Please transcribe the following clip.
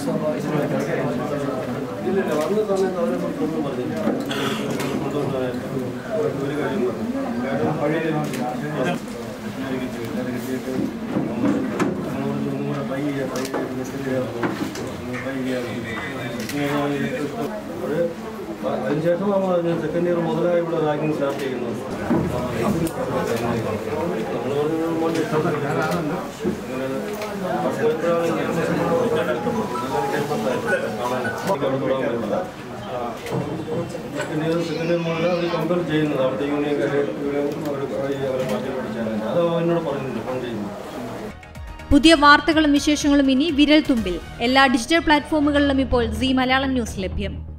ഇല്ലില്ല വന്ന സമയത്ത് അവരെ കുറിച്ചൊന്നും പറഞ്ഞില്ല കൊണ്ടുകൊണ്ടുപോകാനായിട്ട് ഒരു കാര്യം പറഞ്ഞു കാര്യം പഴയ കിട്ടിയിട്ട് നമ്മളോട് ഒന്നും കൂടെ ട്രൈ ചെയ്യാം ട്രൈ ചെയ്ത് മെസ്സേജ് ചെയ്യാം ട്രൈ ചെയ്യാം ഒരു അതിനുശേഷം നമ്മൾ സെക്കൻഡ് ഇയർ മുതലായി ഇവിടെ റാങ്കിങ് സ്റ്റാർട്ട് ചെയ്യുന്നത് നമ്മൾ പറഞ്ഞു മോൻ്റെ സെക്കൻഡ് ഇയർ സെക്കൻഡ് ഇയർ മുതൽ അവർ കമ്പയർ ചെയ്യുന്നത് അവിടുത്തെ യൂണിയൻകാരെ അവർ അവരെ മാറ്റി പഠിച്ചാൽ അത് അവൻ എന്നോട് പറഞ്ഞിട്ടുണ്ട് ഫോൺ ചെയ്യുന്നു പുതിയ വാർത്തകളും വിശേഷങ്ങളും ഇനി വിരൽ തുമ്പിൽ എല്ലാ ഡിജിറ്റൽ പ്ലാറ്റ്ഫോമുകളിലും ഇപ്പോൾ സി മലയാളം ന്യൂസ് ലഭ്യം